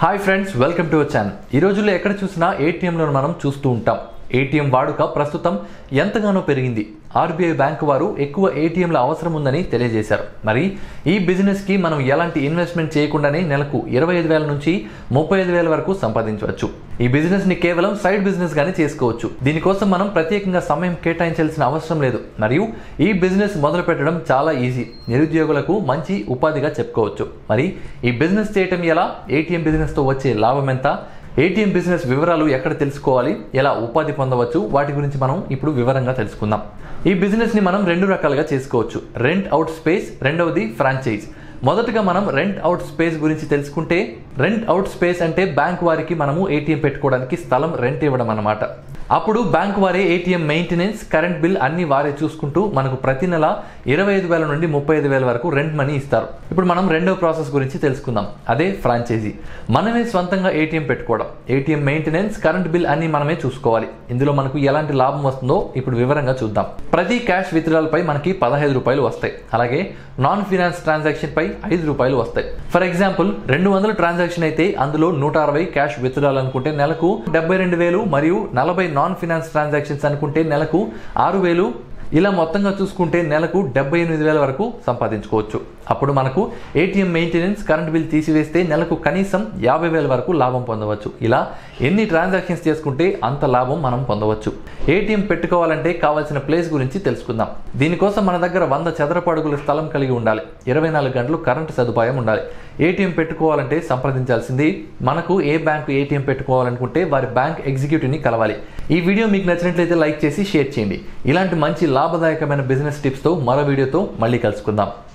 hi friends welcome to our channel ఈ రోజుల్లో ఎక్కడ చూసినా ఏటీఎంలను మనం చూస్తూ ఉంటాం ఏటీఎం వాడుక ప్రస్తుతం ఎంతగానో పెరిగింది ఆర్బీఐ బ్యాంకు వారు ఎక్కువ ఏటీఎంల అవసరం ఉందని తెలియజేశారు మరి ఈ బిజినెస్కి మనం ఎలాంటి ఇన్వెస్ట్మెంట్ చేయకుండానే నెలకు ఇరవై ఐదు వేల నుంచి ముప్పై ఐదు వేల వరకు సంపాదించవచ్చు ఈ బిజినెస్ని కేవలం సైడ్ బిజినెస్ గానే చేసుకోవచ్చు దీనికోసం మనం ప్రత్యేకంగా సమయం కేటాయించాల్సిన అవసరం లేదు మరియు ఈ బిజినెస్ మొదలు పెట్టడం చాలా ఈజీ నిరుద్యోగులకు మంచి ఉపాధిగా చెప్పుకోవచ్చు మరి ఈ బిజినెస్ చేయటం ఎలా ఏటీఎం బిజినెస్తో వచ్చే లాభం ఎంత ఏటీఎం బిజినెస్ వివరాలు ఎక్కడ తెలుసుకోవాలి ఎలా ఉపాధి పొందవచ్చు వాటి గురించి మనం ఇప్పుడు వివరంగా తెలుసుకుందాం ఈ బిజినెస్ ని మనం రెండు రకాలుగా చేసుకోవచ్చు రెంట్ అవుట్ స్పేస్ రెండవది ఫ్రాంచైజ్ మొదటగా మనం రెంట్ అవుట్ స్పేస్ గురించి తెలుసుకుంటే రెంట్ అవుట్ స్పేస్ అంటే బ్యాంక్ వారికి మనము ఏటీఎం పెట్టుకోవడానికి స్థలం రెంట్ ఇవ్వడం అన్నమాట అప్పుడు బ్యాంక్ వారే ఏటీఎం మెయింటెనెన్స్ కరెంట్ బిల్ అన్ని వారే చూసుకుంటూ మనకు ప్రతి నెల ఇరవై ఐదు వేల నుండి ముప్పై ఐదు వేల వరకు రెంట్ మనీ ఇస్తారు ఇప్పుడు మనం రెండో ప్రాసెస్ గురించి తెలుసుకుందాం అదే ఫ్రాంచైజీ మనమే స్వంతంగా ఏటీఎం పెట్టుకోవడం ఏటీఎం మెయింటెనెన్స్ కరెంట్ బిల్ అన్ని మనమే చూసుకోవాలి ఇందులో మనకు ఎలాంటి లాభం వస్తుందో ఇప్పుడు వివరంగా చూద్దాం ప్రతి క్యాష్ విత్డ్రాల్ పై మనకి పదహైదు రూపాయలు వస్తాయి అలాగే నాన్ ఫినాన్స్ ట్రాన్సాక్షన్ పై ఐదు రూపాయలు వస్తాయి ఫర్ ఎగ్జాంపుల్ రెండు వందల ట్రాన్సాక్షన్ అయితే అందులో నూట అరవై క్యాష్ విత్డ్రాల్ అనుకుంటే నెలకు డెబ్బై రెండు వేలు మరియు నలభై నాన్ ఫినాన్స్ ట్రాన్సాక్షన్స్ అనుకుంటే నెలకు ఆరు వేలు ఇలా మొత్తంగా చూసుకుంటే నెలకు డెబ్బై ఎనిమిది వేల వరకు సంపాదించుకోవచ్చు అప్పుడు మనకు ఏటీఎం మెయింటెనెన్స్ కరెంట్ బిల్ తీసివేస్తే నెలకు కనీసం యాభై వేల వరకు లాభం పొందవచ్చు ఇలా ఎన్ని ట్రాన్సాక్షన్స్ చేసుకుంటే అంత లాభం మనం పొందవచ్చు ఏటీఎం పెట్టుకోవాలంటే కావాల్సిన ప్లేస్ గురించి తెలుసుకుందాం దీనికోసం మన దగ్గర వంద చదరపు అడుగుల స్థలం కలిగి ఉండాలి ఇరవై నాలుగు గంటలు కరెంటు సదుపాయం ఉండాలి ఏటీఎం పెట్టుకోవాలంటే సంప్రదించాల్సింది మనకు ఏ బ్యాంకు ఏటీఎం పెట్టుకోవాలనుకుంటే వారి బ్యాంక్ ఎగ్జిక్యూటివ్ని కలవాలి ఈ వీడియో మీకు నచ్చినట్లయితే లైక్ చేసి షేర్ చేయండి ఇలాంటి మంచి లాభదాయకమైన బిజినెస్ టిప్స్తో మరో వీడియోతో మళ్ళీ కలుసుకుందాం